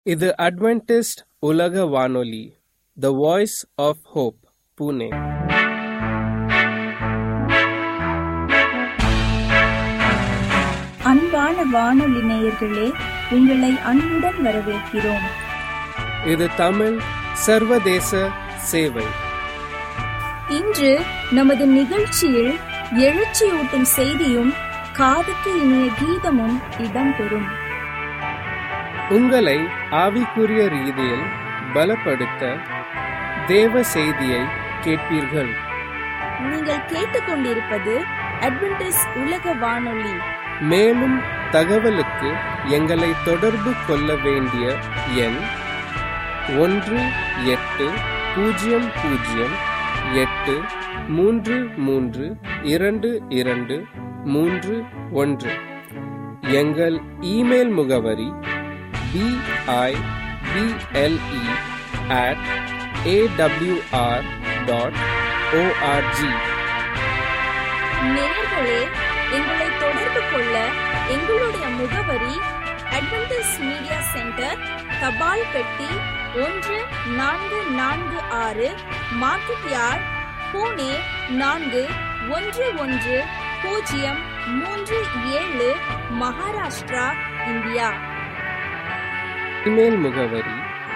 இது அட்வென்டிஸ்ட் உலக வானொலி the Voice of Hope Pune அன்பான வானொலி நேயர்களே உங்களை அன்புடன் வரவேற்கிறோம் இது தமிழ் சர்வதேச சேவை இன்று நமது நிகழ்ச்சியில் எழுச்சியூட்டும் செய்தியும் காதுக்கு இனிய கீதமும் இடம்பெறும் உங்களை ஆவிக்குரிய ரீதியில் பலப்படுத்த தேவ செய்தியை கேட்பீர்கள் நீங்கள் கேட்டுக்கொண்டிருப்பது அட்வென்டிஸ் உலக வானொலி மேலும் தகவலுக்கு எங்களை தொடர்பு கொள்ள வேண்டிய எண் ஒன்று எட்டு பூஜ்ஜியம் பூஜ்ஜியம் எட்டு மூன்று மூன்று இரண்டு இரண்டு மூன்று ஒன்று எங்கள் இமெயில் முகவரி BIBLE at AWR dot ORG நேயர்களே எங்களை தொடர்பு கொள்ள எங்களுடைய முகவரி அட்வென்டிஸ் மீடியா சென்டர் தபால் பெட்டி ஒன்று நான்கு நான்கு ஆறு மார்க்கெட் யார்ட் பூனே நான்கு ஒன்று ஒன்று பூஜ்ஜியம் மூன்று ஏழு மகாராஷ்டிரா இந்தியா இமெயில் முகவரி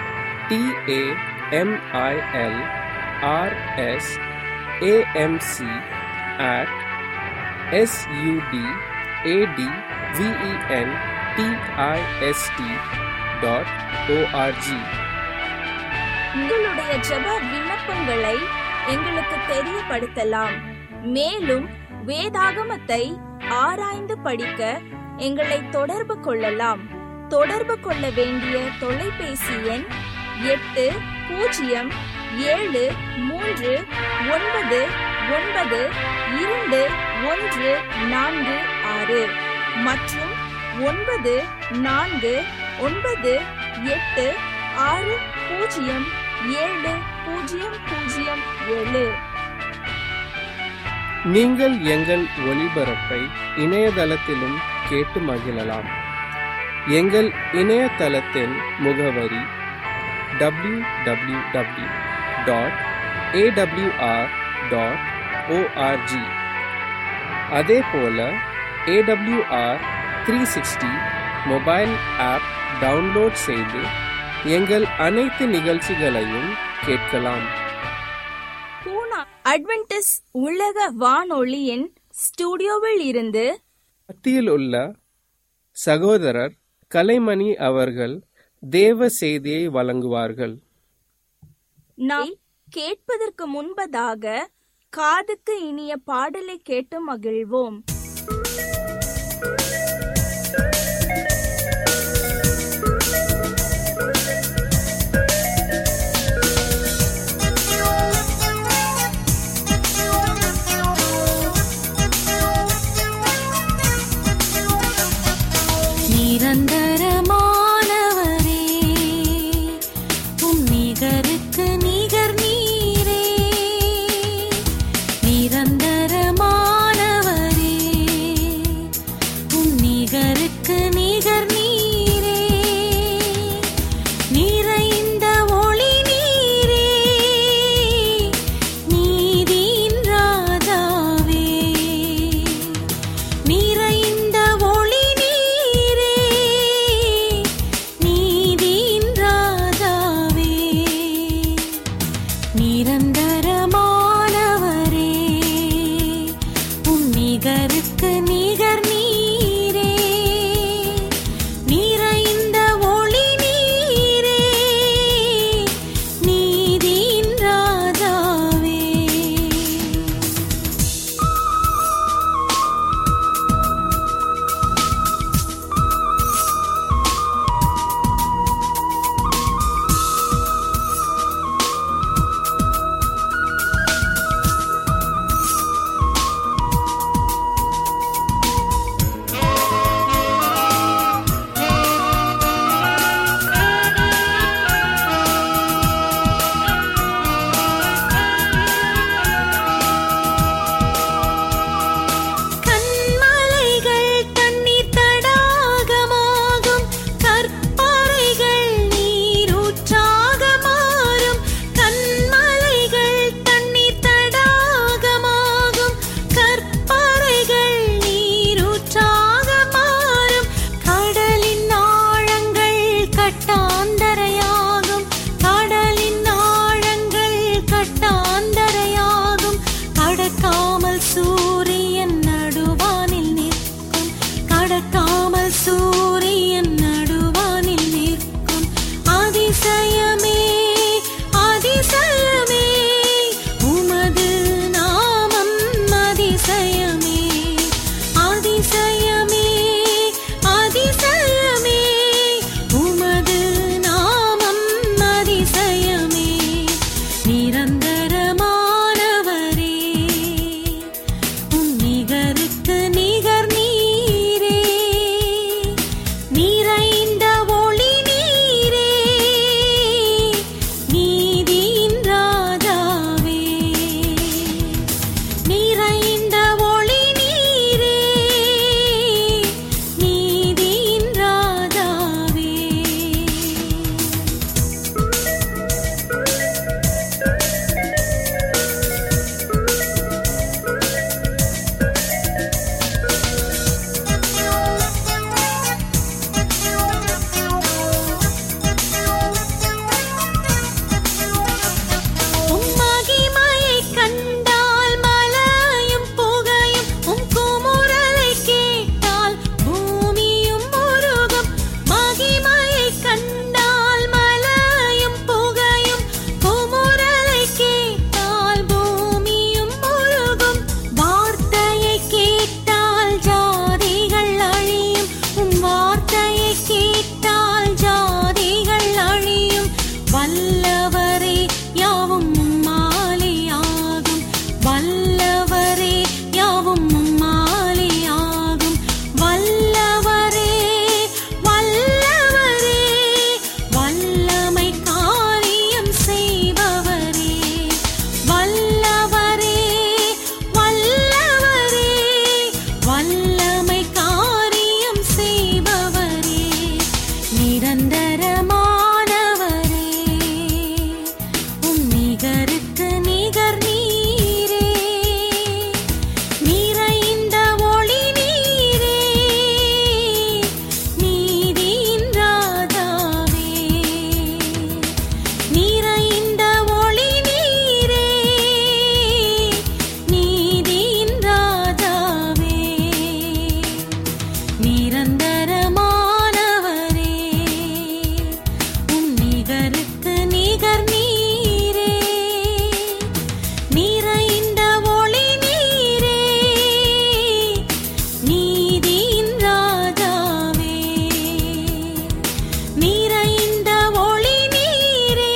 TAMIL RS AMC at SUD AD VEN DIST dot ORG உங்களுடைய ஜெப விண்ணப்பங்களை எங்களுக்கு தெரியப்படுத்தலாம் மேலும் வேதாகமத்தை ஆராய்ந்து படிக்க எங்களை தொடர்பு கொள்ளலாம் தொடர்பு கொள்ள வேண்டிய தொலைபேசி எண் எட்டு பூஜ்ஜியம் ஏழு மூன்று ஒன்பது ஒன்பது இரண்டு ஒன்று நான்கு ஆறு மற்றும் ஒன்பது நான்கு ஒன்பது எட்டு ஆறு பூஜ்ஜியம் ஏழு பூஜ்ஜியம் பூஜ்ஜியம் ஏழு நீங்கள் எங்கள் ஒளிபரப்பை இணையதளத்திலும் கேட்டு மகிழலாம் எங்கள் இணையதளத்தின் முகவரி W W W dot AWR dot ORG அதே போல AWR three sixty mobile app download செய்து எங்கள் அனைத்து நிகழ்ச்சிகளையும் கேட்கலாம் பூனா அட்வென்டிஸ் உலக வானொலியின் ஸ்டுடியோவில் இருந்து மத்தியில் உள்ள சகோதரர் கலைமணி அவர்கள் தேவ செய்தியை வழங்குவார்கள் நாம் கேட்பதற்கு முன்பதாக காதுக்கு இனிய பாடலை கேட்டு மகிழ்வோம் நிரந்தரமானவரே உம் நிகருக்கு நிகர் நீரே நிரந்தரமானவரே கட்டாந்தரையாகும் கடலின் ஆழங்கள் கட்டாந்தரையாகும் கடக்காமல் சூரியன் நடுவானில் நிற்கும் கடக்காமல் சூரியன் நடுவானில் நிற்கும் அதிசயமே அதிசயமே உமது நாமம் அதிசயமே அதிசயமே அதிசயமே உமது நாமம் அதிசயமே நிரந்தரமானவரே உம் நிகருக்கு நிகர் நீரே நிறைந்த ஒளி நீரே நீதியின் ராஜாவே நிறைந்த ஒளி நீரே நீதியின் ராஜாவே உம் மகிமையை கண்டால் மலையும் புகையும் உம் குமுறலை கேட்டால் பூமியும் உருகும் மகிமையை கண்டால் மலையும் புகையும் குமுறலை கேட்டால் பூமியும் உருகும் வார்த்தையை கேட்டால் ஜாதிகள் அழியும் உம் வார்த்தையை கேட்டால் ஜாதிகள் அழியும் வல்லவரே யாவும் உம்மாலியாகும் வல்லவரே யாவும் உம்மாலியாகும் வல்லவரே வல்லவரே வல்லமை காரியம் செய்பவரே வல்லவரே வல்லவரே வல்லமை காரியம் செய்பவரே நிரந்தரமானவரே உம் நிகருக்கு நிகர் நீரே நிறைந்த ஒளி நீரே நீதியின் ராஜாவே நிறைந்த ஒளி நீரே நீதியின் ராஜாவே நிரந்தரமானவரே உம் நிகருக்கு நிகர் நீரே நிறைந்த ஒளி நீரே நீதியின் ராஜாவே நிறைந்த ஒளி நீரே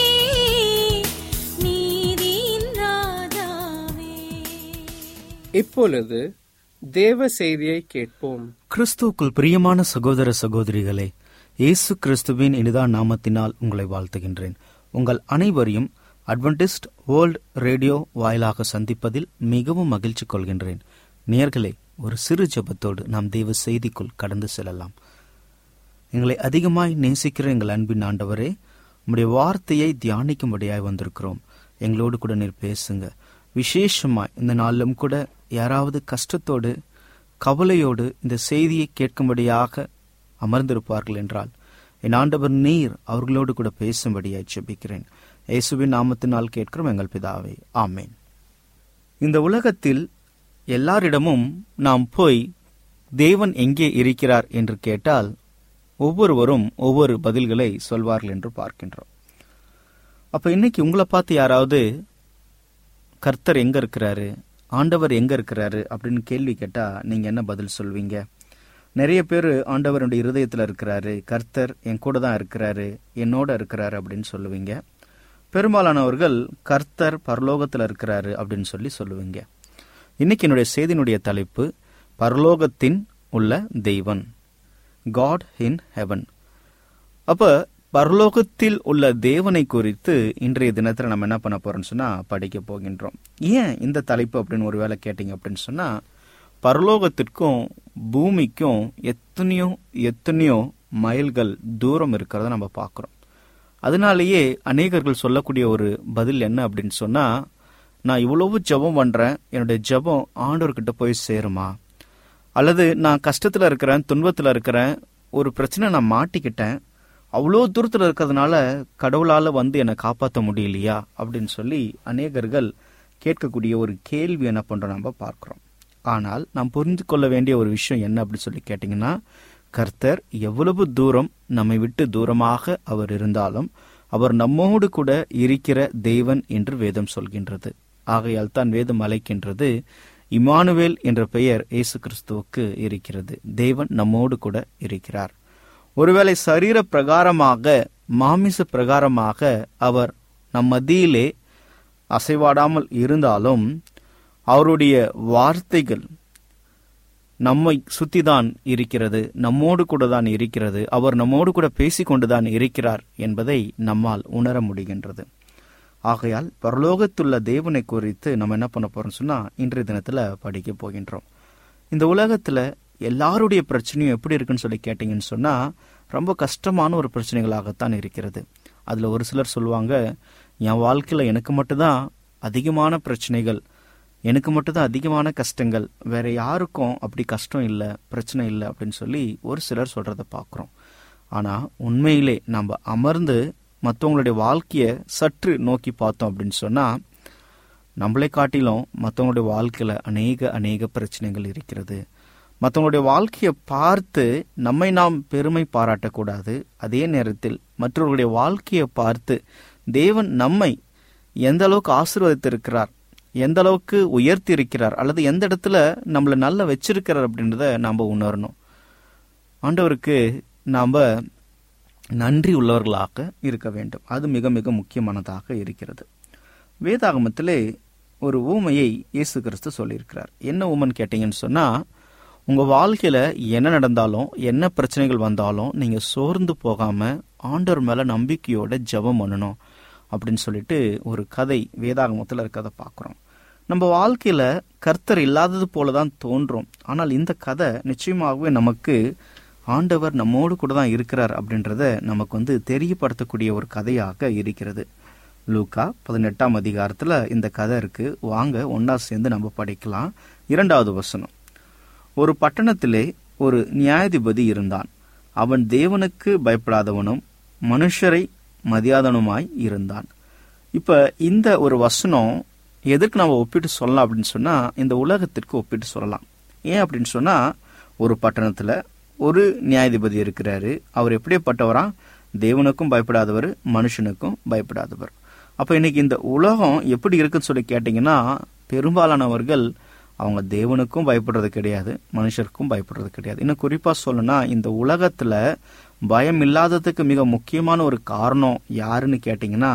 நீதியின் ராஜாவே இப்பொழுது தேவ செய்தியை கேட்போம் கிறிஸ்துவுக்குள் பிரியமான சகோதர சகோதரிகளே இயேசு கிறிஸ்துவின் இனிதா நாமத்தினால் உங்களை வாழ்த்துகின்றேன் உங்கள் அனைவரையும் அட்வென்டிஸ்ட் வேர்ல்ட் ரேடியோ வாயிலாக சந்திப்பதில் மிகவும் மகிழ்ச்சி கொள்கின்றேன் நேர்களே ஒரு சிறு ஜெபத்தோடு நாம் தெய்வ செய்திக்குள் கடந்து செல்லலாம் எங்களை அதிகமாய் நேசிக்கிற எங்கள் அன்பின் ஆண்டவரே உம்முடைய வார்த்தையை தியானிக்கும்படியாய் வந்திருக்கிறோம் எங்களோடு கூட நீர் பேசுங்க விசேஷமாய் இந்த நாளிலும் கூட யாராவது கஷ்டத்தோடு கவலையோடு இந்த செய்தியை கேட்கும்படியாக அமர்ந்திருப்பார்கள் என்றால் என் ஆண்டவர் நீர் அவர்களோடு கூட பேசும்படியாய் ஜெபிக்கிறேன் இயேசுவின் நாமத்தினால் கேட்கிறோம் எங்கள் பிதாவே ஆமேன் இந்த உலகத்தில் எல்லாரிடமும் நாம் போய் தேவன் எங்கே இருக்கிறார் என்று கேட்டால் ஒவ்வொருவரும் ஒவ்வொரு பதில்களை சொல்வார்கள் என்று பார்க்கின்றோம் அப்ப இன்னைக்கு உங்களை பார்த்து யாராவது கர்த்தர் எங்க இருக்கிறாரு ஆண்டவர் எங்க இருக்கிறாரு அப்படின்னு கேள்வி கேட்டா நீங்க என்ன பதில் சொல்வீங்க நிறைய பேர் ஆண்டவருடைய இருதயத்துல இருக்கிறாரு கர்த்தர் என் கூட தான் இருக்கிறாரு என்னோட இருக்கிறாரு அப்படின்னு சொல்லுவீங்க பெரும்பாலானவர்கள் கர்த்தர் பரலோகத்துல இருக்கிறாரு அப்படின்னு சொல்லி சொல்லுவீங்க இன்னைக்கு என்னுடைய செய்தியினுடைய தலைப்பு பரலோகத்தின் உள்ள தெய்வன் காட் இன் ஹெவன் அப்ப பரலோகத்தில் உள்ள தேவனை குறித்து இன்றைய தினத்துல நம்ம என்ன பண்ண போறோம்னு சொன்னா படிக்க போகின்றோம் ஏன் இந்த தலைப்பு அப்படின்னு ஒரு வேளை கேட்டீங்க அப்படின்னு சொன்னா பரலோகத்திற்கும் பூமிக்கும் எத்தனையோ எத்தனையோ மைல்கள் தூரம் இருக்கிறத நம்ம பார்க்கிறோம் அதனாலேயே அநேகர்கள் சொல்லக்கூடிய ஒரு பதில் என்ன அப்படின்னு சொன்னா நான் இவ்வளவு ஜெபம் பண்றேன் என்னுடைய ஜெபம் ஆண்டவர்கிட்ட போய் சேருமா அல்லது நான் கஷ்டத்துல இருக்கிறேன் துன்பத்துல இருக்கிறேன் ஒரு பிரச்சனை நான் மாட்டிக்கிட்டேன் அவ்வளோ தூரத்தில் இருக்கிறதுனால கடவுளால் வந்து என்னை காப்பாற்ற முடியலையா அப்படின்னு சொல்லி அநேகர்கள் கேட்கக்கூடிய ஒரு கேள்வி என்ன பண்ணுறோம் நம்ம பார்க்குறோம் ஆனால் நாம் புரிந்து கொள்ள வேண்டிய ஒரு விஷயம் என்ன அப்படின்னு சொல்லி கேட்டிங்கன்னா கர்த்தர் எவ்வளவு தூரம் நம்மை விட்டு தூரமாக அவர் இருந்தாலும் அவர் நம்மோடு கூட இருக்கிற தேவன் என்று வேதம் சொல்கின்றது ஆகையால் தான் வேதம் அழைக்கின்றது இமானுவேல் என்ற பெயர் இயேசு கிறிஸ்துவுக்கு இருக்கிறது தேவன் நம்மோடு கூட இருக்கிறார் ஒருவேளை சரீர பிரகாரமாக மாமிச பிரகாரமாக அவர் நம் மத்தியிலே அசைவாடாமல் இருந்தாலும் அவருடைய வார்த்தைகள் நம்மை சுத்திதான் இருக்கிறது நம்மோடு கூட தான் இருக்கிறது அவர் நம்மோடு கூட பேசிக்கொண்டுதான் இருக்கிறார் என்பதை நம்மால் உணர முடிகின்றது ஆகையால் பரலோகத்துள்ள தேவனை குறித்து நம்ம என்ன பண்ண போறோம் சொன்னா இன்றைய தினத்துல படிக்க போகின்றோம் இந்த உலகத்துல எல்லாருடைய பிரச்சனையும் எப்படி இருக்குன்னு சொல்லி கேட்டீங்கன்னு சொன்னா ரொம்ப கஷ்டமான ஒரு பிரச்சனைகளாகத்தான் இருக்கிறது அதுல ஒரு சிலர் சொல்லுவாங்க என் வாழ்க்கையில எனக்கு மட்டும்தான் அதிகமான பிரச்சனைகள் எனக்கு மட்டும்தான் அதிகமான கஷ்டங்கள் வேற யாருக்கும் அப்படி கஷ்டம் இல்லை பிரச்சனை இல்லை அப்படின்னு சொல்லி ஒரு சிலர் சொல்றத பார்க்குறோம் ஆனா உண்மையிலே நம்ம அமர்ந்து மற்றவங்களுடைய வாழ்க்கையை சற்று நோக்கி பார்த்தோம் அப்படின்னு சொன்னா நம்மளை காட்டிலும் மற்றவங்களுடைய வாழ்க்கையில அநேக அநேக பிரச்சனைகள் இருக்கிறது மற்றவங்களுடைய வாழ்க்கையை பார்த்து நம்மை நாம் பெருமை பாராட்டக்கூடாது அதே நேரத்தில் மற்றவர்களுடைய வாழ்க்கையை பார்த்து தேவன் நம்மை எந்த அளவுக்கு ஆசீர்வதித்திருக்கிறார் எந்த அளவுக்கு உயர்த்தி இருக்கிறார் அல்லது எந்த இடத்துல நம்மளை நல்லா வச்சிருக்கிறார் அப்படின்றத நாம் உணரணும் ஆண்டவருக்கு நாம் நன்றி உள்ளவர்களாக இருக்க வேண்டும் அது மிக மிக முக்கியமானதாக இருக்கிறது வேதாகமத்திலே ஒரு ஊமையை இயேசு கிறிஸ்து சொல்லியிருக்கிறார் என்ன ஊமன் கேட்டீங்கன்னு சொன்னா உங்க வாழ்க்கையில என்ன நடந்தாலும் என்ன பிரச்சனைகள் வந்தாலும் நீங்க சோர்ந்து போகாம ஆண்டவர் மேல நம்பிக்கையோட ஜெபம் பண்ணணும் அப்படின்னு சொல்லிட்டு ஒரு கதை வேதாகமத்தில் இருக்கிறத பார்க்குறோம் நம்ம வாழ்க்கையில கர்த்தர் இல்லாதது போலதான் தோன்றும் ஆனால் இந்த கதை நிச்சயமாகவே நமக்கு ஆண்டவர் நம்மோடு கூட தான் இருக்கிறார் அப்படின்றத நமக்கு வந்து தெரியப்படுத்தக்கூடிய ஒரு கதையாக இருக்கிறது லூக்கா பதினெட்டாம் அதிகாரத்துல இந்த கதை இருக்கு வாங்க ஒன்னா சேர்ந்து நம்ம படிக்கலாம் இரண்டாவது வசனம் ஒரு பட்டணத்திலே ஒரு நியாயாதிபதி இருந்தான் அவன் தேவனுக்கு பயப்படாதவனும் மனுஷரை மதியாதனுமாய் இருந்தான் இப்ப இந்த ஒரு வசனம் எதற்கு நம்ம ஒப்பிட்டு சொல்லலாம் அப்படின்னு சொன்னா இந்த உலகத்திற்கு ஒப்பிட்டு சொல்லலாம் ஏன் அப்படின்னு சொன்னா ஒரு பட்டணத்துல ஒரு நியாயாதிபதி இருக்கிறாரு அவர் எப்படிப்பட்டவரா தேவனுக்கும் பயப்படாதவர் மனுஷனுக்கும் பயப்படாதவர் அப்ப இன்னைக்கு இந்த உலகம் எப்படி இருக்குன்னு சொல்லி கேட்டீங்கன்னா பெரும்பாலானவர்கள் அவங்க தேவனுக்கும் பயப்படுறது கிடையாது மனுஷருக்கும் பயப்படுறது கிடையாது இன்னும் குறிப்பா சொல்லணும்னா இந்த உலகத்துல பயம் இல்லாததுக்கு மிக முக்கியமான ஒரு காரணம் யாருன்னு கேட்டீங்கன்னா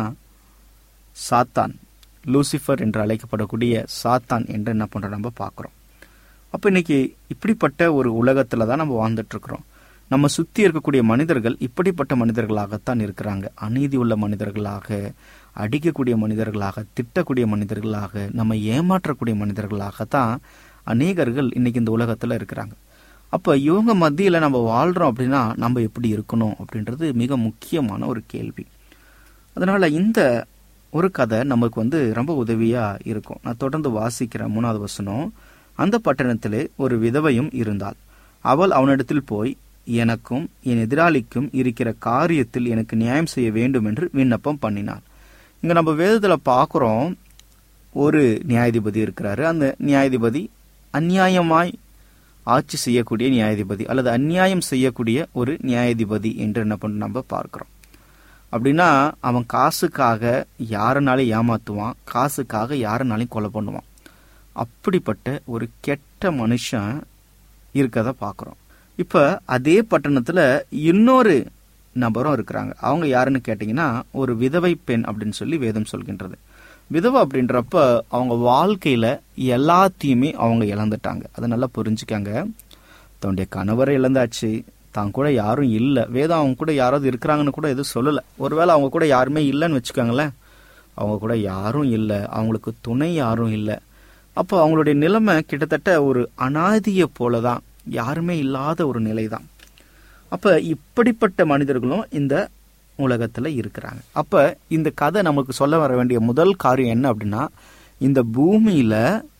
சாத்தான் லூசிஃபர் என்று அழைக்கப்படக்கூடிய சாத்தான் என்று என்ன பண்ற நம்ம பார்க்கிறோம் அப்ப இன்னைக்கு இப்படிப்பட்ட ஒரு உலகத்துல தான் நம்ம வாழ்ந்துட்டு இருக்கிறோம் நம்ம சுத்தி இருக்கக்கூடிய மனிதர்கள் இப்படிப்பட்ட மனிதர்களாகத்தான் இருக்கிறாங்க அநீதி உள்ள மனிதர்களாக அடிக்கக்கூடிய மனிதர்களாக திட்டக்கூடிய மனிதர்களாக நம்ம ஏமாற்றக்கூடிய மனிதர்களாகத்தான் அநேகர்கள் இன்னைக்கு இந்த உலகத்துல இருக்கிறாங்க அப்ப இவங்க மத்தியில நம்ம வாழ்றோம் அப்படின்னா நம்ம எப்படி இருக்கணும் அப்படின்றது மிக முக்கியமான ஒரு கேள்வி அதனால இந்த ஒரு கதை நமக்கு வந்து ரொம்ப உதவியா இருக்கும் நான் தொடர்ந்து வாசிக்கிறேன் மூணாவது வசனம் அந்த பட்டணத்திலே ஒரு விதவையும் இருந்தாள் அவள் அவனிடத்தில் போய் எனக்கும் என் எதிராளிக்கும் இருக்கிற காரியத்தில் எனக்கு நியாயம் செய்ய வேண்டும் என்று விண்ணப்பம் பண்ணினாள் இங்க நம்ம வேதத்துல பார்க்கிறோம் ஒரு நியாயாதிபதி இருக்கிறாரு அந்த நியாயாதிபதி அந்நியாயமாய் ஆட்சி செய்யக்கூடிய நியாயாதிபதி அல்லது அந்நியாயம் செய்யக்கூடிய ஒரு நியாயாதிபதி என்று என்ன பண்ண நம்ம பார்க்கிறோம் அப்படின்னா அவன் காசுக்காக யாருனாலும் ஏமாத்துவான் காசுக்காக யாருனாலையும் கொலை பண்ணுவான் அப்படிப்பட்ட ஒரு கெட்ட மனுஷன் இருக்கத பார்க்குறோம் இப்போ அதே பட்டணத்தில் இன்னொரு நபரும் இருக்கிறாங்க அவங்க யாருன்னு கேட்டிங்கன்னா ஒரு விதவை பெண் அப்படின்னு சொல்லி வேதம் சொல்கின்றது விதவை அப்படின்றப்ப அவங்க வாழ்க்கையில் எல்லாத்தையுமே அவங்க இழந்துட்டாங்க அதை நல்லா புரிஞ்சுக்காங்க தன்னுடைய கணவரை இழந்தாச்சு தான் கூட யாரும் இல்லை வேதம் அவங்க கூட யாராவது இருக்கிறாங்கன்னு கூட எதுவும் சொல்லலை ஒருவேளை அவங்க கூட யாருமே இல்லைன்னு வச்சுக்கோங்களேன் அவங்க கூட யாரும் இல்லை அவங்களுக்கு துணை யாரும் இல்லை அப்போ அவங்களுடைய நிலைமை கிட்டத்தட்ட ஒரு அனாதியை போல தான் யாருமே இல்லாத ஒரு நிலை தான் அப்போ இப்படிப்பட்ட மனிதர்களும் இந்த உலகத்தில் இருக்கிறாங்க அப்போ இந்த கதை நமக்கு சொல்ல வர வேண்டிய முதல் காரியம் என்ன அப்படின்னா இந்த பூமியில்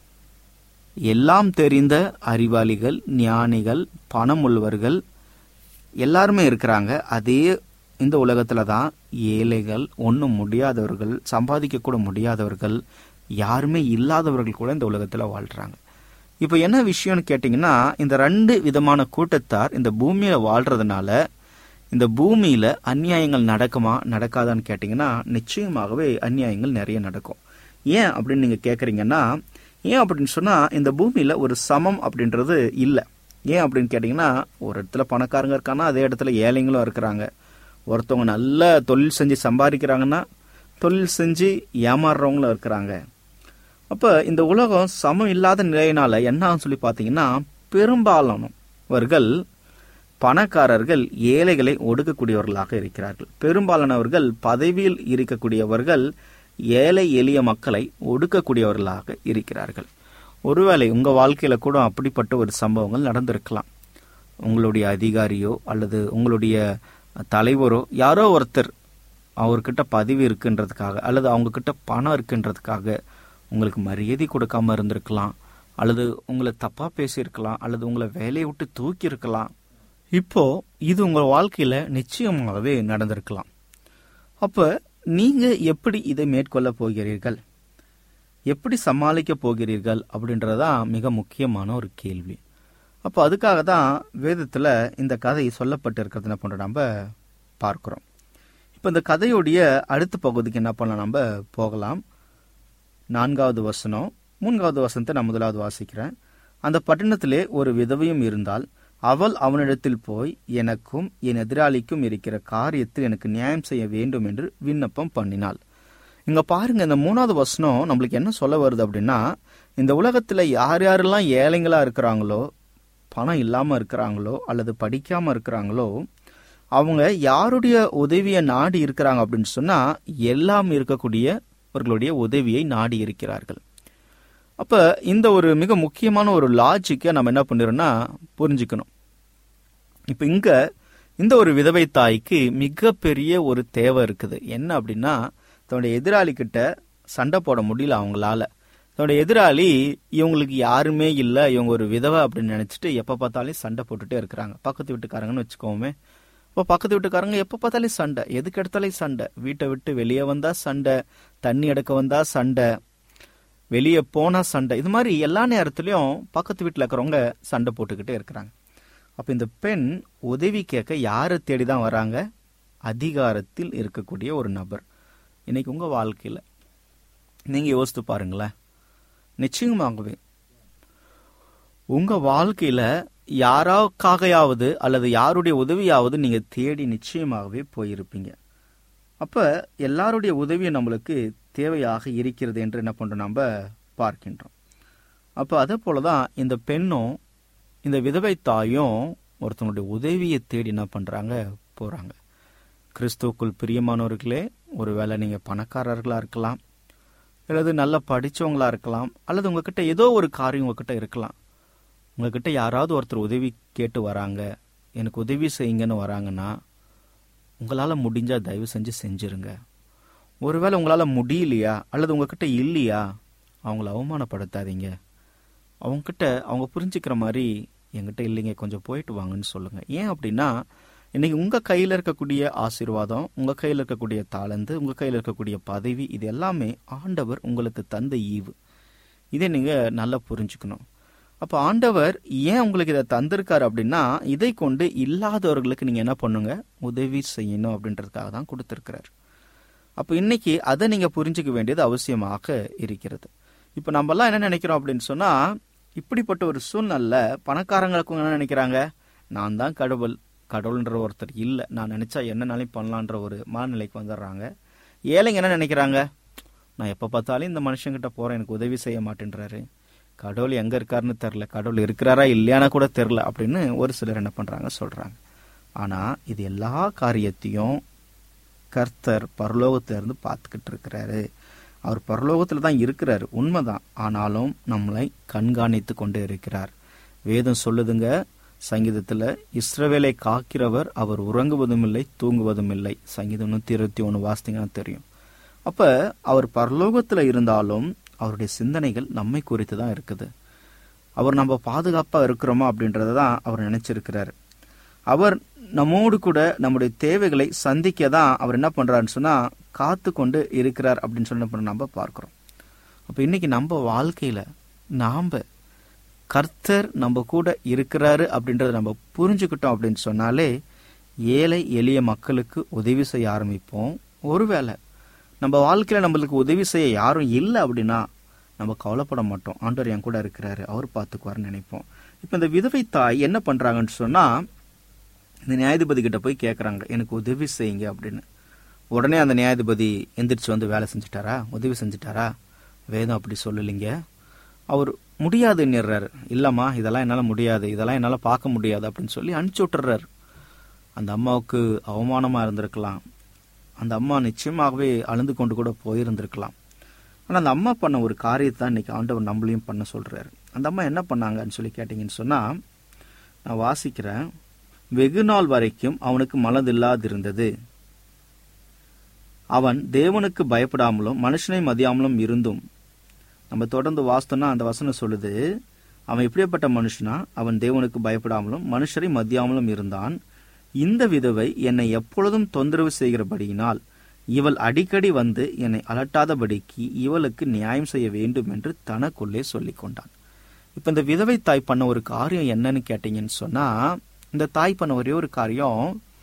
எல்லாம் தெரிந்த அறிவாளிகள் ஞானிகள் பணம் உள்ளவர்கள் எல்லாருமே இருக்கிறாங்க அதே இந்த உலகத்துல தான் ஏழைகள் ஒன்றும் முடியாதவர்கள் சம்பாதிக்க கூட முடியாதவர்கள் யாருமே இல்லாதவர்கள் கூட இந்த உலகத்துல வாழ்றாங்க இப்போ என்ன விஷயம்னு கேட்டிங்கன்னா இந்த ரெண்டு விதமான கூட்டத்தார் இந்த பூமியில வாழ்றதுனால இந்த பூமியில அநியாயங்கள் நடக்குமா நடக்காதான்னு கேட்டிங்கன்னா நிச்சயமாகவே அநியாயங்கள் நிறைய நடக்கும் ஏன் அப்படின்னு நீங்க கேக்குறீங்கன்னா ஏன் அப்படின்னு சொன்னா இந்த பூமியில ஒரு சமம் அப்படின்றது இல்லை ஏன் அப்படின்னு கேட்டிங்கன்னா ஒரு இடத்துல பணக்காரங்க இருக்காங்கன்னா அதே இடத்துல ஏழைங்களும் இருக்கிறாங்க ஒருத்தவங்க நல்ல தொழில் செஞ்சு சம்பாதிக்கிறாங்கன்னா தொழில் செஞ்சு ஏமாறுறவங்களும் இருக்கிறாங்க அப்ப இந்த உலகம் சமம் இல்லாத நிலையினால என்ன ஆகும்னு சொல்லி பார்த்தீங்கன்னா பெரும்பாலானவர்கள் பணக்காரர்கள் ஏழைகளை ஒடுக்கக்கூடியவர்களாக இருக்கிறார்கள் பெரும்பாலானவர்கள் பதவியில் இருக்கக்கூடியவர்கள் ஏழை எளிய மக்களை ஒடுக்கக்கூடியவர்களாக இருக்கிறார்கள் ஒருவேளை உங்க வாழ்க்கையில கூட அப்படிப்பட்ட ஒரு சம்பவங்கள் நடந்திருக்கலாம் உங்களுடைய அதிகாரியோ அல்லது உங்களுடைய தலைவரோ யாரோ ஒருத்தர் அவர்கிட்ட பதவி இருக்குன்றதுக்காக அல்லது அவங்க கிட்ட பணம் இருக்குன்றதுக்காக உங்களுக்கு மரியாதை கொடுக்காம இருந்திருக்கலாம் அல்லது உங்களை தப்பா பேசியிருக்கலாம் அல்லது உங்களை வேலையை விட்டு தூக்கி இருக்கலாம் இப்போ இது உங்க வாழ்க்கையில நிச்சயமாகவே நடந்திருக்கலாம் அப்ப நீங்க எப்படி இதை மேற்கொள்ள போகிறீர்கள் எப்படி சமாளிக்க போகிறீர்கள் அப்படின்றதான் மிக முக்கியமான ஒரு கேள்வி அப்போ அதுக்காக தான் வேதத்துல இந்த கதை சொல்லப்பட்டிருக்கிறது என்ன பண்றோம் நம்ம பார்க்கிறோம் இப்போ இந்த கதையுடைய அடுத்த பகுதிக்கு என்ன பண்ணலாம் நம்ம போகலாம் நான்காவது வசனம் மூன்றாவது வசனத்தை நான் முதலாவது வாசிக்கிறேன் அந்த பட்டணத்திலே ஒரு விதவையும் இருந்தால் அவள் அவனிடத்தில் போய் எனக்கும் என் எதிராளிக்கும் இருக்கிற காரியத்தில் எனக்கு நியாயம் செய்ய வேண்டும் என்று விண்ணப்பம் பண்ணினாள் இங்க பாருங்க இந்த மூணாவது வசனம் நம்மளுக்கு என்ன சொல்ல வருது அப்படின்னா இந்த உலகத்துல யார் யாரெல்லாம் ஏழைங்களா இருக்கிறாங்களோ பணம் இல்லாம இருக்கிறாங்களோ அல்லது படிக்காம இருக்கிறாங்களோ அவங்க யாருடைய உதவியை நாடி இருக்கிறாங்க அப்படின்னு சொன்னா எல்லாம் இருக்கக்கூடியவர்களுடைய உதவியை நாடி இருக்கிறார்கள் அப்ப இந்த ஒரு மிக முக்கியமான ஒரு லாஜிக்கை நம்ம என்ன பண்ணிடுறோம்னா புரிஞ்சுக்கணும் இப்ப இங்க இந்த ஒரு விதவை தாய்க்கு மிகப்பெரிய ஒரு தேவை இருக்குது என்ன அப்படின்னா தன்னுடைய எதிராளி கிட்ட சண்டை போட முடியல அவங்களால தன்னுடைய எதிராளி இவங்களுக்கு யாருமே இல்லை இவங்க ஒரு விதவை அப்படின்னு நினைச்சிட்டு எப்ப பார்த்தாலும் சண்டை போட்டுட்டே இருக்கிறாங்க பக்கத்து வீட்டுக்காரங்கன்னு வச்சுக்கோமே இப்போ பக்கத்து வீட்டுக்காரங்க எப்ப பார்த்தாலும் சண்டை எதுக்கு எடுத்தாலும் சண்டை வீட்டை விட்டு வெளியே வந்தா சண்டை தண்ணி எடுக்க வந்தா சண்டை வெளியே போனா சண்டை இது மாதிரி எல்லா நேரத்துலயும் பக்கத்து வீட்டில் இருக்கிறவங்க சண்டை போட்டுக்கிட்டே இருக்கிறாங்க அப்ப இந்த பெண் உதவி கேட்க யாரை தேடி தான் வராங்க அதிகாரத்தில் இருக்கக்கூடிய ஒரு நபர் இன்னைக்கு உங்க வாழ்க்கையில நீங்க யோசித்து பாருங்களேன் நிச்சயமாகவே உங்க வாழ்க்கையில யாராக்காகையாவது அல்லது யாருடைய உதவியாவது நீங்க தேடி நிச்சயமாகவே போயிருப்பீங்க அப்ப எல்லாருடைய உதவியும் நம்மளுக்கு தேவையாக இருக்கிறது என்று என்ன பண்றோம் நம்ம பார்க்கின்றோம் அப்ப அதே போலதான் இந்த பெண்ணும் இந்த விதவை தாயும் ஒருத்தனுடைய உதவியை தேடி என்ன பண்றாங்க போறாங்க கிறிஸ்துவுக்குள் பிரியமானவர்களே ஒருவேளை நீங்க பணக்காரர்களா இருக்கலாம் அல்லது நல்லா படிச்சவங்களா இருக்கலாம் அல்லது உங்ககிட்ட ஏதோ ஒரு காரியம் உங்ககிட்ட இருக்கலாம் உங்ககிட்ட யாராவது ஒருத்தர் உதவி கேட்டு வராங்க எனக்கு உதவி செய்யுங்கன்னு வராங்கன்னா உங்களால முடிஞ்சா தயவு செஞ்சு செஞ்சிருங்க ஒருவேளை உங்களால முடியலையா அல்லது உங்ககிட்ட இல்லையா அவங்கள அவமானப்படுத்தாதீங்க அவங்ககிட்ட அவங்க புரிஞ்சுக்கிற மாதிரி என்கிட்ட இல்லைங்க கொஞ்சம் போயிட்டு வாங்கன்னு சொல்லுங்க ஏன் அப்படின்னா இன்னைக்கு உங்க கையில இருக்கக்கூடிய ஆசீர்வாதம் உங்க கையில இருக்கக்கூடிய தாளந்து உங்க கையில இருக்கக்கூடிய பதவி இது எல்லாமே ஆண்டவர் உங்களுக்கு தந்த ஈவு இதை நீங்க நல்லா புரிஞ்சுக்கணும் அப்ப ஆண்டவர் ஏன் உங்களுக்கு இதை தந்திருக்காரு அப்படின்னா இதை கொண்டு இல்லாதவர்களுக்கு நீங்க என்ன பண்ணுங்க உதவி செய்யணும் அப்படின்றதுக்காக தான் கொடுத்திருக்கிறார் அப்ப இன்னைக்கு அதை நீங்க புரிஞ்சுக்க வேண்டியது அவசியமாக இருக்கிறது இப்ப நம்ம எல்லாம் என்ன நினைக்கிறோம் அப்படின்னு சொன்னா இப்படிப்பட்ட ஒரு சூழ்நிலை பணக்காரங்களுக்கும் என்ன நினைக்கிறாங்க நான் தான் கடவுள் கடவுள்ன்ற ஒருத்தர் இல்லை நான் நினைச்சா என்னனாலையும் பண்ணலான்ற ஒரு மனநிலைக்கு வந்துடுறாங்க ஏழைங்க என்ன நினைக்கிறாங்க நான் எப்ப பார்த்தாலும் இந்த மனுஷங்கிட்ட போறேன் எனக்கு உதவி செய்ய மாட்டேன்றாரு கடவுள் எங்க இருக்காருன்னு தெரில கடவுள் இருக்கிறாரா இல்லையானா கூட தெரில அப்படின்னு ஒரு சிலர் என்ன பண்றாங்க சொல்றாங்க ஆனா இது எல்லா காரியத்தையும் கர்த்தர் பரலோகத்துல இருந்து பார்த்துக்கிட்டு இருக்கிறாரு அவர் பரலோகத்துல தான் இருக்கிறாரு உண்மைதான் ஆனாலும் நம்மளை கண்காணித்து கொண்டே இருக்கிறார் வேதம் சொல்லுதுங்க சங்கீதத்துல இஸ்ரவேலை காக்கிறவர் அவர் உறங்குவதும் இல்லை தூங்குவதும் இல்லை சங்கீதம் நூத்தி இருபத்தி ஒண்ணு வாசித்தீங்கன்னா தெரியும் அப்ப அவர் பரலோகத்துல இருந்தாலும் அவருடைய சிந்தனைகள் நம்மை குறித்து தான் இருக்குது அவர் நம்ம பாதுகாப்பா இருக்கிறோமா அப்படின்றத தான் அவர் நினைச்சிருக்கிறாரு அவர் நம்மோடு கூட நம்முடைய தேவைகளை சந்திக்க தான் அவர் என்ன பண்றாருன்னு சொன்னா காத்து கொண்டு இருக்கிறார் அப்படின்னு சொல்லி என்ன பண்றோம் நம்ம பார்க்கிறோம் அப்ப இன்னைக்கு நம்ம வாழ்க்கையில நாம கர்த்தர் நம்ம கூட இருக்கிறாரு அப்படின்றத நம்ம புரிஞ்சுக்கிட்டோம் அப்படின்னு சொன்னாலே ஏழை எளிய மக்களுக்கு உதவி செய்ய ஆரம்பிப்போம் ஒருவேளை நம்ம வாழ்க்கையில நம்மளுக்கு உதவி செய்ய யாரும் இல்லை அப்படின்னா நம்ம கவலைப்பட மாட்டோம் ஆண்டவர் என் கூட இருக்கிறாரு அவர் பார்த்துக்குவாருன்னு நினைப்போம் இப்போ இந்த விதவை தாய் என்ன பண்றாங்கன்னு சொன்னா இந்த நியாயாதிபதி கிட்ட போய் கேட்குறாங்க எனக்கு உதவி செய்யுங்க அப்படின்னு உடனே அந்த நியாயாதிபதி எந்திரிச்சு வந்து வேலை செஞ்சுட்டாரா உதவி செஞ்சுட்டாரா வேதம் அப்படி சொல்லலைங்க அவர் முடியாதுன்னுறாரு இல்லம்மா இதெல்லாம் என்னால் முடியாது இதெல்லாம் என்னால் பார்க்க முடியாது அப்படின்னு சொல்லி அனுப்பிச்சி விட்டுறாரு அந்த அம்மாவுக்கு அவமானமாக இருந்திருக்கலாம் அந்த அம்மா நிச்சயமாகவே அழுந்து கொண்டு கூட போயிருந்திருக்கலாம் ஆனால் அந்த அம்மா பண்ண ஒரு காரியத்தை தான் இன்னைக்கு ஆண்டவர் நம்மளையும் பண்ண சொல்றாரு அந்த அம்மா என்ன பண்ணாங்கன்னு சொல்லி கேட்டிங்கன்னு சொன்னால் நான் வாசிக்கிறேன் வெகு நாள் வரைக்கும் அவனுக்கு மனதில்லாதிருந்தது அவன் தேவனுக்கு பயப்படாமலும் மனுஷனை மதியாமலும் இருந்தும் நம்ம தொடர்ந்து வாசித்தோம்னா அந்த வசனம் சொல்லுது அவன் எப்படியாப்பட்ட மனுஷனா அவன் தேவனுக்கு பயப்படாமலும் மனுஷரை மதியாமலும் இருந்தான் இந்த விதவை என்னை எப்பொழுதும் தொந்தரவு செய்கிறபடியினால் இவள் அடிக்கடி வந்து என்னை அலட்டாதபடிக்கு இவளுக்கு நியாயம் செய்ய வேண்டும் என்று தனக்குள்ளே சொல்லிக் கொண்டான் இப்ப இந்த விதவை தாய் பண்ண ஒரு காரியம் என்னன்னு கேட்டீங்கன்னு சொன்னா இந்த தாய் பண்ண ஒரே ஒரு காரியம்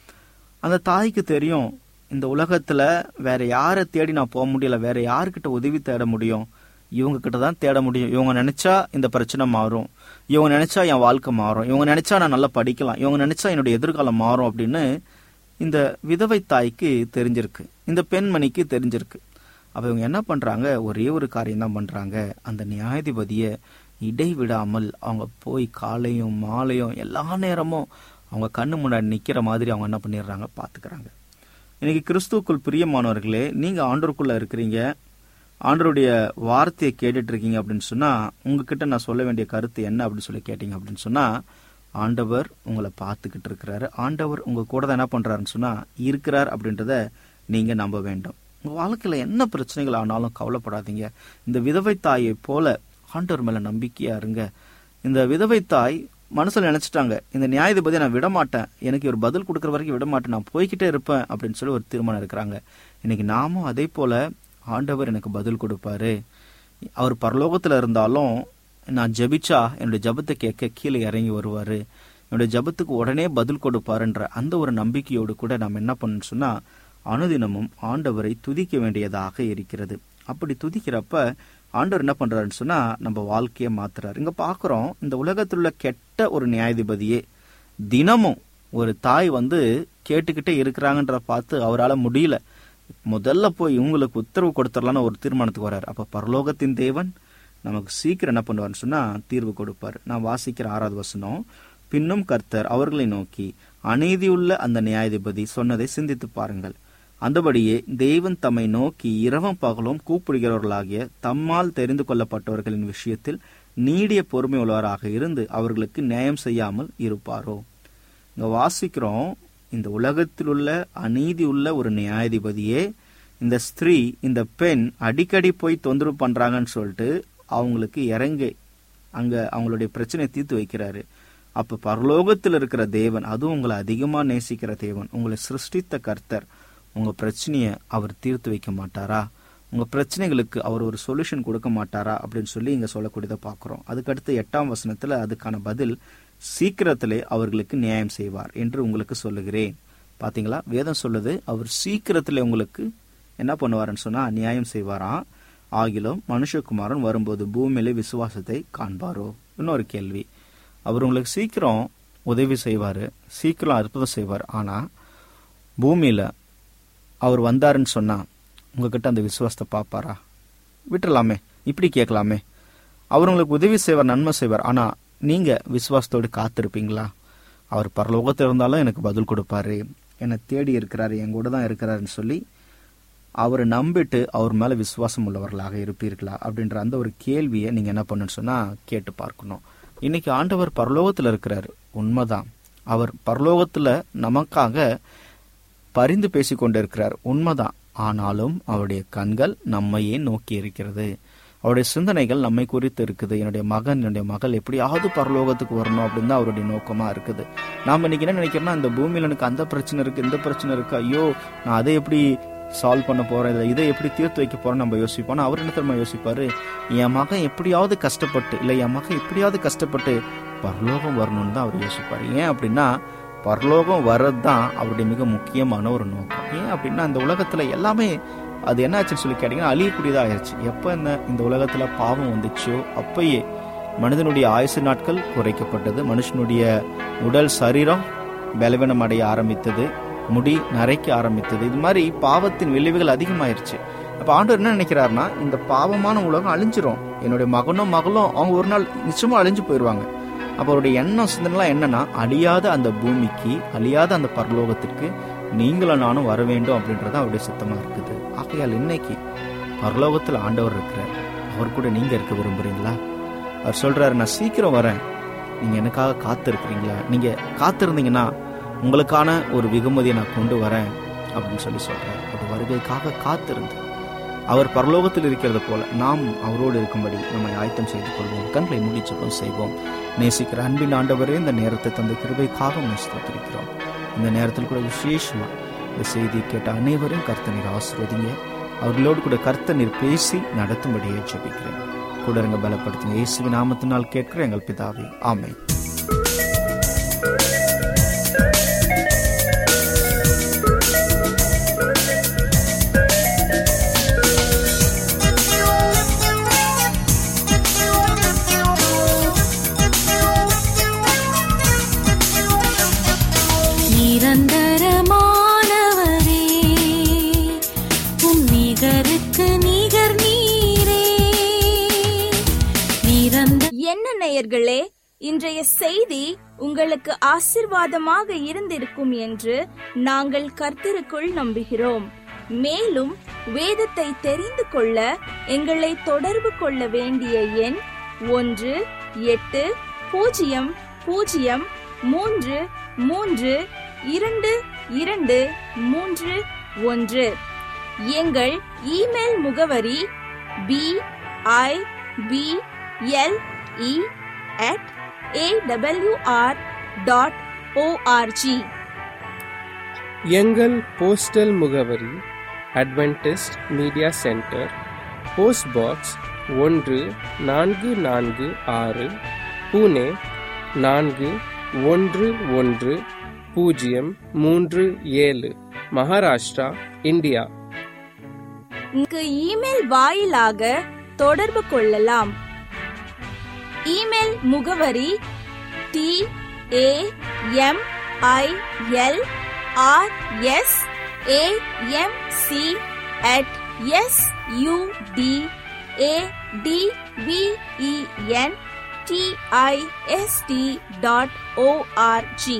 அந்த தாய்க்கு தெரியும் இந்த உலகத்துல வேற யாரை தேடி நான் போக முடியல வேற யாருக்கிட்ட உதவி தேட முடியும் இவங்க கிட்ட தான் தேட முடியும் இவங்க நினைச்சா இந்த பிரச்சனை மாறும் இவங்க நினைச்சா என் வாழ்க்கை மாறும் இவங்க நினைச்சா நான் நல்லா படிக்கலாம் இவங்க நினைச்சா என்னுடைய எதிர்காலம் மாறும் அப்படின்னு இந்த விதவை தாய்க்கு தெரிஞ்சிருக்கு இந்த பெண்மணிக்கு தெரிஞ்சிருக்கு அப்ப இவங்க என்ன பண்றாங்க ஒரே ஒரு காரியம் தான் பண்றாங்க அந்த நியாயாதிபதியை இடைவிடாமல் அவங்க போய் காலையும் மாலையும் எல்லா நேரமும் அவங்க கண்ணு முன்னாடி நிக்கிற மாதிரி அவங்க என்ன பண்ணிடுறாங்க பாத்துக்கிறாங்க இன்னைக்கு கிறிஸ்துவுக்குள் பிரியமானவர்களே நீங்க ஆண்டோருக்குள்ள இருக்கிறீங்க ஆண்டருடைய வார்த்தையை கேட்டுட்டு இருக்கீங்க அப்படின்னு சொன்னா உங்ககிட்ட நான் சொல்ல வேண்டிய கருத்து என்ன அப்படின்னு சொல்லி கேட்டீங்க அப்படின்னு சொன்னா ஆண்டவர் உங்களை பார்த்துக்கிட்டு இருக்கிறாரு ஆண்டவர் உங்க கூட தான் என்ன பண்றாருன்னு சொன்னா இருக்கிறார் அப்படின்றத நீங்க நம்ப வேண்டும் உங்க வாழ்க்கையில என்ன பிரச்சனைகள் ஆனாலும் கவலைப்படாதீங்க இந்த விதவை தாயை போல ஆண்டவர் மேல நம்பிக்கையா இருங்க இந்த விதவை தாய் மனசுல நினைச்சிட்டாங்க இந்த நியாயாதிபதியை நான் விட மாட்டேன் எனக்கு ஒரு பதில் கொடுக்குற வரைக்கும் விட மாட்டேன் நான் போய்கிட்டே இருப்பேன் அப்படின்னு சொல்லி ஒரு தீர்மானம் இருக்கிறாங்க இன்னைக்கு நாமும் அதே போல ஆண்டவர் எனக்கு பதில் கொடுப்பாரு அவர் பரலோகத்துல இருந்தாலும் நான் ஜெபிச்சா என்னுடைய ஜெபத்தை கேட்க கீழே இறங்கி வருவாரு என்னுடைய ஜெபத்துக்கு உடனே பதில் கொடுப்பாருன்ற அந்த ஒரு நம்பிக்கையோடு கூட நாம் என்ன பண்ணணும்னு சொன்னா அனுதினமும் ஆண்டவரை துதிக்க வேண்டியதாக இருக்கிறது அப்படி துதிக்கிறப்ப ஆண்டவர் என்ன பண்றாருன்னு சொன்னா நம்ம வாழ்க்கையை மாத்துறாரு இங்க பாக்குறோம் இந்த உலகத்தில் உள்ள கெட்ட ஒரு நியாயாதிபதியே தினமும் ஒரு தாய் வந்து கேட்டுக்கிட்டே இருக்கிறாங்கன்ற பார்த்து அவரால் முடியல முதல்ல போய் இவங்களுக்கு உத்தரவு கொடுத்துடலான்னு ஒரு தீர்மானத்துக்கு வர்றாரு அப்ப பரலோகத்தின் தேவன் நமக்கு சீக்கிரம் என்ன பண்ணுவார்னு சொன்னா தீர்வு கொடுப்பார் நான் வாசிக்கிற ஆறாவது வசனம் பின்னும் கர்த்தர் அவர்களை நோக்கி அநீதியுள்ள அந்த நியாயாதிபதி சொன்னதை சிந்தித்து பாருங்கள் அந்தபடியே தேவன் தம்மை நோக்கி இரவும் பகலும் கூப்பிடுகிறவர்களாகிய தம்மால் தெரிந்து கொள்ளப்பட்டவர்களின் விஷயத்தில் நீடிய பொறுமை உள்ளவராக இருந்து அவர்களுக்கு நியாயம் செய்யாமல் இருப்பாரோ இங்க வாசிக்கிறோம் இந்த உலகத்தில் உள்ள அநீதி உள்ள ஒரு நியாயாதிபதியே இந்த ஸ்திரீ இந்த பெண் அடிக்கடி போய் தொந்தரவு பண்றாங்கன்னு சொல்லிட்டு அவங்களுக்கு இறங்கி அங்க அவங்களுடைய பிரச்சனையை தீர்த்து வைக்கிறாரு அப்ப பரலோகத்தில் இருக்கிற தேவன் அதுவும் உங்களை அதிகமா நேசிக்கிற தேவன் உங்களை சிருஷ்டித்த கர்த்தர் உங்க பிரச்சனைய அவர் தீர்த்து வைக்க மாட்டாரா உங்க பிரச்சனைகளுக்கு அவர் ஒரு சொல்யூஷன் கொடுக்க மாட்டாரா அப்படின்னு சொல்லி இங்க சொல்லக்கூடியதை பார்க்கிறோம் அதுக்கடுத்து எட்டாம் வசனத்துல அதுக்கான பதில் சீக்கிரத்திலே அவர்களுக்கு நியாயம் செய்வார் என்று உங்களுக்கு சொல்லுகிறேன் பாத்தீங்களா வேதம் சொல்லுது அவர் சீக்கிரத்திலே உங்களுக்கு என்ன பண்ணுவாருன்னு சொன்னா நியாயம் செய்வாராம் ஆகிலும் மனுஷகுமாரன் வரும்போது பூமியிலே விசுவாசத்தை காண்பாரோ இன்னொரு கேள்வி அவர் உங்களுக்கு சீக்கிரம் உதவி செய்வாரு சீக்கிரம் அற்புதம் செய்வார் ஆனா பூமியில அவர் வந்தாருன்னு சொன்னா உங்ககிட்ட அந்த விசுவாசத்தை பார்ப்பாரா விட்டுறலாமே இப்படி கேட்கலாமே அவர் உங்களுக்கு உதவி செய்வார் நன்மை செய்வார் ஆனா நீங்க விசுவாசத்தோடு காத்திருப்பீங்களா அவர் பரலோகத்தில் இருந்தாலும் எனக்கு பதில் கொடுப்பாரு என்னை தேடி இருக்கிறாரு என் கூட தான் இருக்கிறாருன்னு சொல்லி அவரை நம்பிட்டு அவர் மேல விசுவாசம் உள்ளவர்களாக இருப்பீர்களா அப்படின்ற அந்த ஒரு கேள்வியை நீங்க என்ன பண்ணுன்னு சொன்னா கேட்டு பார்க்கணும் இன்னைக்கு ஆண்டவர் பரலோகத்துல இருக்கிறாரு உண்மைதான் அவர் பரலோகத்துல நமக்காக பரிந்து பேசிக் கொண்டிருக்கிறார் உண்மைதான் ஆனாலும் அவருடைய கண்கள் நம்மையே நோக்கி இருக்கிறது அவருடைய சிந்தனைகள் நம்மை குறித்து இருக்குது என்னுடைய மகன் என்னுடைய மகள் எப்படியாவது பரலோகத்துக்கு வரணும் அப்படின்னு தான் அவருடைய நோக்கமா இருக்குது நாம இன்னைக்கு என்ன நினைக்கிறோம்னா இந்த பூமியில எனக்கு அந்த பிரச்சனை இருக்கு இந்த பிரச்சனை இருக்கு ஐயோ நான் அதை எப்படி சால்வ் பண்ண போறேன் இல்லை இதை எப்படி தீர்த்து வைக்க போறேன் நம்ம யோசிப்போம் ஆனா அவர் என்ன தெரியுமா யோசிப்பாரு என் மகன் எப்படியாவது கஷ்டப்பட்டு இல்லை என் மகன் எப்படியாவது கஷ்டப்பட்டு பரலோகம் வரணும்னு தான் அவர் யோசிப்பாரு ஏன் அப்படின்னா பரலோகம் வர்றது தான் அவருடைய மிக முக்கியமான ஒரு நோக்கம் ஏன் அப்படின்னா இந்த உலகத்துல எல்லாமே அது என்ன ஆச்சுன்னு சொல்லி கேட்டீங்கன்னா அழியக்கூடியதா ஆயிடுச்சு எப்போ இந்த இந்த உலகத்துல பாவம் வந்துச்சோ அப்பயே மனிதனுடைய ஆயுசு நாட்கள் குறைக்கப்பட்டது மனுஷனுடைய உடல் சரீரம் பலவீனம் அடைய ஆரம்பித்தது முடி நரைக்க ஆரம்பித்தது இது மாதிரி பாவத்தின் விளைவுகள் அதிகமாயிருச்சு அப்ப ஆண்டவர் என்ன நினைக்கிறாருன்னா இந்த பாவமான உலகம் அழிஞ்சிரும் என்னுடைய மகனும் மகளும் அவங்க ஒரு நாள் நிச்சயமா அழிஞ்சு போயிடுவாங்க அப்ப அவருடைய எண்ணம் சிந்தனைலாம் என்னன்னா அழியாத அந்த பூமிக்கு அழியாத அந்த பரலோகத்திற்கு நீங்களும் நானும் வர வேண்டும் அப்படின்றது அவருடைய சித்தமா இருக்குது ஆகையால் இன்னைக்கு பரலோகத்தில் ஆண்டவர் இருக்கிறார் அவர் கூட நீங்க இருக்க விரும்புறீங்களா அவர் சொல்றாரு நான் சீக்கிரம் வரேன் நீங்க எனக்காக காத்து இருக்கிறீங்களா நீங்க காத்திருந்தீங்கன்னா உங்களுக்கான ஒரு வெகுமதியை நான் கொண்டு வரேன் அப்படின்னு சொல்லி சொல்றாரு ஒரு வருகைக்காக காத்திருந்து அவர் பரலோகத்தில் இருக்கிறது போல நாம் அவரோடு இருக்கும்படி நம்மை ஆயத்தம் செய்து கொள்வோம் கண்களை முடிச்சப்பம் செய்வோம் நேசிக்கிற அன்பின் ஆண்டவரே இந்த நேரத்தை தந்த கிருபைக்காக நேசித்திருக்கிறோம் இந்த நேரத்தில் கூட விசேஷமா இந்த செய்தி கேட்ட அனைவரும் கர்த்தனீர் ஆசிர்வதிங்க அவர்களோடு கூட கர்த்த நீர் பேசி நடத்தும்படியே ஜெபிக்கிறேன் கூட இருங்க பலப்படுத்துங்க இயேசுவின் நாமத்தினால் கேட்கிற எங்கள் பிதாவே ஆமென் நிரந்தரமானவரே உம் நிகருக்கு நிகர் நீரே நிரந்தர என்ன நேயர்களே இன்றைய செய்தி உங்களுக்கு ஆசிர்வாதமாக இருந்திருக்கும் என்று நாங்கள் கர்த்தருக்குள் நம்புகிறோம் மேலும் வேதத்தை தெரிந்து கொள்ள எங்களை தொடர்பு கொள்ள வேண்டிய எண் ஒன்று எட்டு பூஜ்ஜியம் பூஜ்ஜியம் மூன்று மூன்று இரண்டு இரண்டு மூன்று ஒன்று எங்கள் இமெயில் முகவரி B I B L E at AWR dot ORG எங்கள் போஸ்டல் முகவரி Adventist media centre post box ஒன்று நான்கு நான்கு ஆறு புனே நான்கு ஒன்று ஒன்று பூஜ்ஜியம் மூன்று ஏழு மகாராஷ்டிரா இந்தியா இங்கு இமெயில் வாயிலாக தொடர்பு கொள்ளலாம் இமெயில் முகவரி T A M I L R S A M C at S U D A D V E N T I S T dot ORG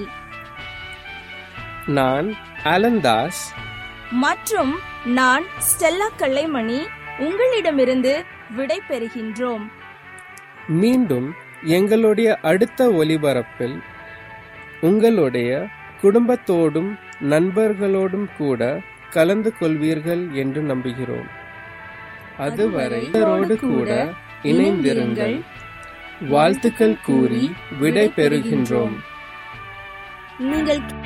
நான் அலந்தாஸ் மற்றும் நான் ஸ்டெல்லா கல்லைமணி உங்களிடமிருந்து விடை பெறுகின்றோம் மீண்டும் எங்களுடைய அடுத்த ஒலிபரப்பில் உங்களுடைய குடும்பத்தோடும் நண்பர்களோடும் கூட கலந்து கொள்வீர்கள் என்று நம்புகிறோம் அதுவரை இவரோடு கூட இணைந்திருங்கள் வாழ்த்துக்கள் கூறி விடை பெறுகின்றோம் நீங்கள்